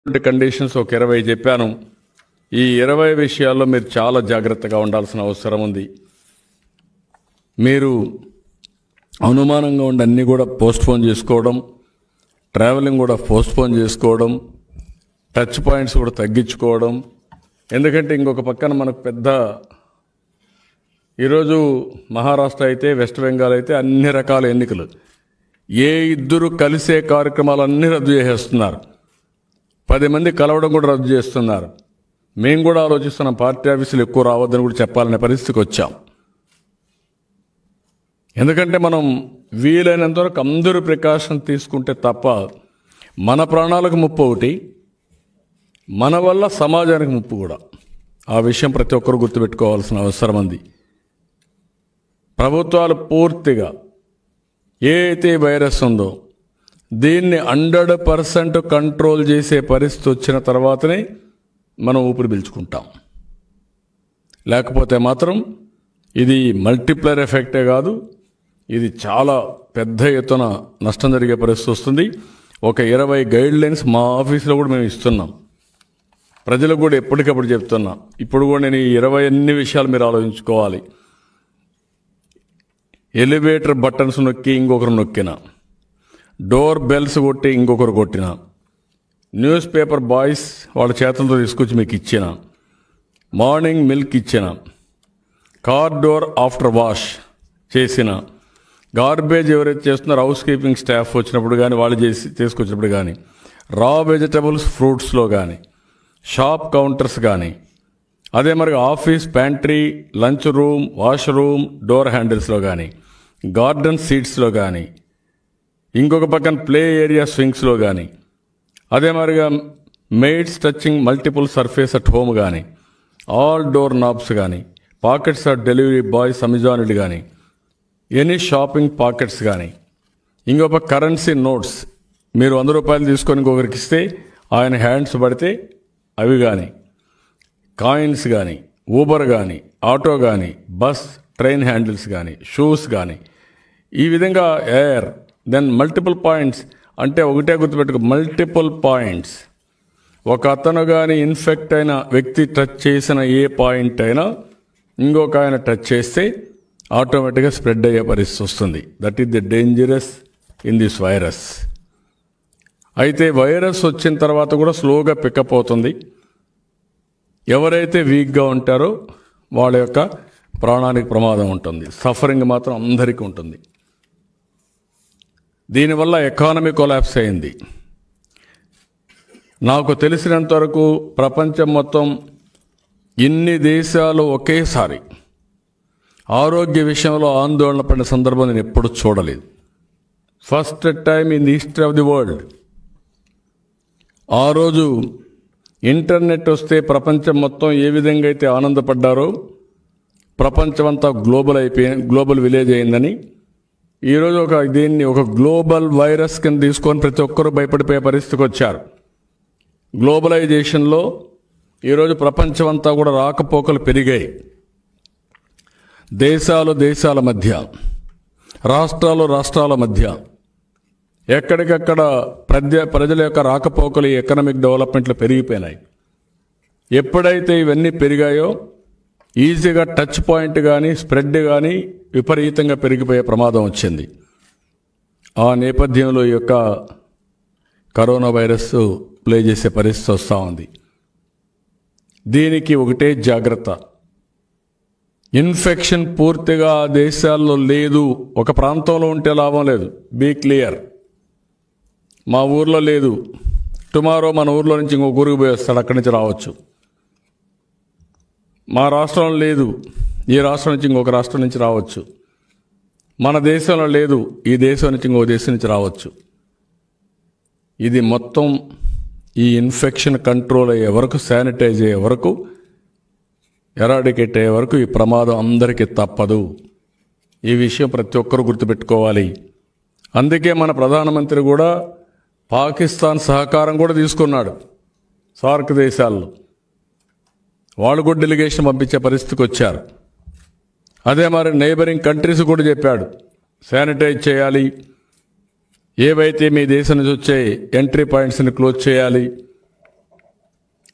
conditions ఒక ఇరవై చెప్పాను ఈ ఇరవై విషయాల్లో మీరు చాలా జాగ్రత్తగా ఉండాల్సిన అవసరం ఉంది మీరు అనుమానంగా ఉండి అన్నీ కూడా పోస్ట్పోన్ చేసుకోవడం ట్రావెలింగ్ కూడా పోస్ట్పోన్ చేసుకోవడం టచ్ పాయింట్స్ కూడా తగ్గించుకోవడం ఎందుకంటే ఇంకొక పక్కన మనకు పెద్ద ఈరోజు మహారాష్ట్ర అయితే వెస్ట్ బెంగాల్ అయితే అన్ని రకాల ఎన్నికలు ఏ ఇద్దరు కలిసే కార్యక్రమాలన్నీ రద్దు చేసేస్తున్నారు పది మంది కలవడం కూడా రద్దు చేస్తున్నారు మేము కూడా ఆలోచిస్తున్నాం పార్టీ ఆఫీసులు ఎక్కువ రావద్దని కూడా చెప్పాలనే పరిస్థితికి వచ్చాం ఎందుకంటే మనం వీలైనంత వరకు అందరూ ప్రికాషన్ తీసుకుంటే తప్ప మన ప్రాణాలకు ముప్పు ఒకటి మన వల్ల సమాజానికి ముప్పు కూడా ఆ విషయం ప్రతి ఒక్కరు గుర్తుపెట్టుకోవాల్సిన అవసరం ఉంది ప్రభుత్వాలు పూర్తిగా ఏ అయితే వైరస్ ఉందో దీన్ని హండ్రెడ్ పర్సెంట్ కంట్రోల్ చేసే పరిస్థితి వచ్చిన తర్వాతనే మనం ఊపిరి పీల్చుకుంటాం లేకపోతే మాత్రం ఇది మల్టిప్లర్ ఎఫెక్టే కాదు ఇది చాలా పెద్ద ఎత్తున నష్టం జరిగే పరిస్థితి వస్తుంది ఒక ఇరవై గైడ్ లైన్స్ మా ఆఫీసులో కూడా మేము ఇస్తున్నాం ప్రజలకు కూడా ఎప్పటికప్పుడు చెప్తున్నా ఇప్పుడు కూడా నేను ఈ ఇరవై అన్ని విషయాలు మీరు ఆలోచించుకోవాలి ఎలివేటర్ బటన్స్ నొక్కి ఇంకొకరు నొక్కిన డోర్ బెల్స్ కొట్టి ఇంకొకరు కొట్టిన న్యూస్ పేపర్ బాయ్స్ వాళ్ళ చేతులతో తీసుకొచ్చి మీకు ఇచ్చిన మార్నింగ్ మిల్క్ ఇచ్చిన కార్ డోర్ ఆఫ్టర్ వాష్ చేసిన గార్బేజ్ ఎవరైతే చేస్తున్నారో హౌస్ కీపింగ్ స్టాఫ్ వచ్చినప్పుడు కానీ వాళ్ళు చేసి తీసుకొచ్చినప్పుడు కానీ రా వెజిటబుల్స్ ఫ్రూట్స్లో కానీ షాప్ కౌంటర్స్ కానీ అదే మరి office pantry lunch room wash room door హ్యాండిల్స్లో కానీ గార్డెన్ సీట్స్లో కానీ ఇంకొక పక్కన ప్లే ఏరియా స్వింగ్స్లో కానీ అదే మరిగా maids touching multiple surface at home కానీ ఆల్ డోర్ నాబ్స్ కానీ పాకెట్స్ ఆఫ్ డెలివరీ బాయ్స్ అమెజాన్లు కానీ ఎనీ షాపింగ్ పాకెట్స్ కానీ ఇంకొక కరెన్సీ నోట్స్ మీరు వంద రూపాయలు తీసుకొని ఇంకొకరికి ఇస్తే ఆయన హ్యాండ్స్ పడితే అవి కానీ కాయిన్స్ కానీ ఊబర్ కానీ ఆటో కానీ బస్ ట్రైన్ హ్యాండిల్స్ కానీ షూస్ కానీ ఈ విధంగా ఎయిర్ దెన్ మల్టిపుల్ పాయింట్స్ అంటే ఒకటే గుర్తుపెట్టుకో మల్టిపుల్ పాయింట్స్ ఒక అతను కానీ ఇన్ఫెక్ట్ అయిన వ్యక్తి టచ్ చేసిన ఏ పాయింట్ అయినా ఇంకొక ఆయన టచ్ చేస్తే ఆటోమేటిక్గా స్ప్రెడ్ అయ్యే పరిస్థితి వస్తుంది that is the dangerous in this virus అయితే వైరస్ వచ్చిన తర్వాత కూడా స్లోగా పికప్ అవుతుంది ఎవరైతే వీక్గా ఉంటారో వాళ్ళ యొక్క ప్రాణానికి ప్రమాదం ఉంటుంది సఫరింగ్ మాత్రం అందరికీ ఉంటుంది దీనివల్ల ఎకానమీ కొలాప్స్ అయింది నాకు తెలిసినంత వరకు ప్రపంచం మొత్తం ఇన్ని దేశాలు ఒకేసారి ఆరోగ్య విషయంలో ఆందోళన పడిన సందర్భం నేను ఎప్పుడు చూడలేదు first time in the history of the world ఆ రోజు ఇంటర్నెట్ వస్తే ప్రపంచం మొత్తం ఏ విధంగా అయితే ఆనందపడ్డారో ప్రపంచమంతా గ్లోబల్ అయిపోయి గ్లోబల్ విలేజ్ అయిందని ఈరోజు ఒక దీన్ని ఒక గ్లోబల్ వైరస్ కింద తీసుకొని ప్రతి ఒక్కరూ భయపడిపోయే పరిస్థితికి వచ్చారు గ్లోబలైజేషన్లో ఈరోజు ప్రపంచమంతా కూడా రాకపోకలు పెరిగాయి దేశాలు దేశాల మధ్య రాష్ట్రాలు రాష్ట్రాల మధ్య ఎక్కడికక్కడ ప్రజ ప్రజల యొక్క రాకపోకలు ఈ ఎకనామిక్ డెవలప్మెంట్లు పెరిగిపోయినాయి ఎప్పుడైతే ఇవన్నీ పెరిగాయో ఈజీగా టచ్ పాయింట్ కానీ స్ప్రెడ్ కానీ విపరీతంగా పెరిగిపోయే ప్రమాదం వచ్చింది ఆ నేపథ్యంలో ఈ యొక్క కరోనా వైరస్ ప్లే చేసే పరిస్థితి వస్తూ ఉంది దీనికి ఒకటే జాగ్రత్త ఇన్ఫెక్షన్ పూర్తిగా ఆ దేశాల్లో లేదు ఒక ప్రాంతంలో ఉంటే లాభం లేదు బీ క్లియర్ మా ఊర్లో లేదు టుమారో మన ఊర్లో నుంచి ఇంకొక ఊరికి పోయి వస్తాడు అక్కడి నుంచి రావచ్చు మా రాష్ట్రంలో లేదు ఈ రాష్ట్రం నుంచి ఇంకొక రాష్ట్రం నుంచి రావచ్చు మన దేశంలో లేదు ఈ దేశం నుంచి ఇంకొక దేశం నుంచి రావచ్చు ఇది మొత్తం ఈ ఇన్ఫెక్షన్ కంట్రోల్ అయ్యే వరకు శానిటైజ్ అయ్యే వరకు ఎరాడికేట్ అయ్యే వరకు ఈ ప్రమాదం అందరికీ తప్పదు ఈ విషయం ప్రతి ఒక్కరు గుర్తుపెట్టుకోవాలి అందుకే మన ప్రధానమంత్రి కూడా పాకిస్తాన్ సహకారం కూడా తీసుకున్నాడు సార్క్ దేశాల్లో వాళ్ళు కూడా డెలిగేషన్ పంపించే పరిస్థితికి వచ్చారు అదే మరి నైబరింగ్ కంట్రీస్ కూడా చెప్పాడు శానిటైజ్ చేయాలి ఏవైతే మీ దేశం నుంచి వచ్చే ఎంట్రీ పాయింట్స్ని క్లోజ్ చేయాలి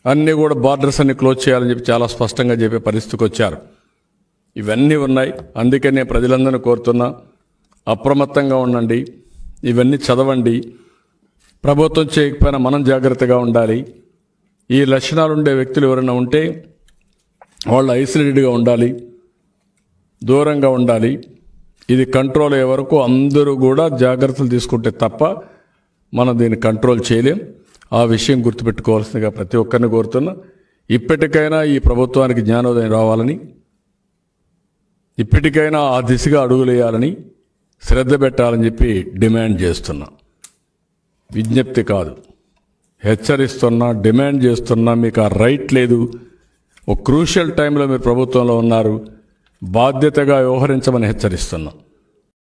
అన్నీ కూడా బార్డర్స్ అన్ని క్లోజ్ చేయాలని చెప్పి చాలా స్పష్టంగా చెప్పే పరిస్థితికి వచ్చారు ఇవన్నీ ఉన్నాయి అందుకే నేను ప్రజలందరినీ కోరుతున్నా అప్రమత్తంగా ఉండండి ఇవన్నీ చదవండి ప్రభుత్వం చేయకపోయినా మనం జాగ్రత్తగా ఉండాలి ఈ లక్షణాలు ఉండే వ్యక్తులు ఎవరైనా ఉంటే వాళ్ళు ఐసోలేటెడ్గా ఉండాలి దూరంగా ఉండాలి ఇది కంట్రోల్ అయ్యే వరకు అందరూ కూడా జాగ్రత్తలు తీసుకుంటే తప్ప మనం దీన్ని కంట్రోల్ చేయలేం ఆ విషయం గుర్తుపెట్టుకోవాల్సిందిగా ప్రతి ఒక్కరిని కోరుతున్నా ఇప్పటికైనా ఈ ప్రభుత్వానికి జ్ఞానోదయం రావాలని ఇప్పటికైనా ఆ దిశగా అడుగులేయాలని శ్రద్ధ పెట్టాలని చెప్పి డిమాండ్ చేస్తున్నా విజ్ఞప్తి కాదు హెచ్చరిస్తున్నా డిమాండ్ చేస్తున్నా మీకు ఆ రైట్ లేదు ఒక క్రూషియల్ టైంలో మీరు ప్రభుత్వంలో ఉన్నారు బాధ్యతగా వ్యవహరించమని హెచ్చరిస్తున్నా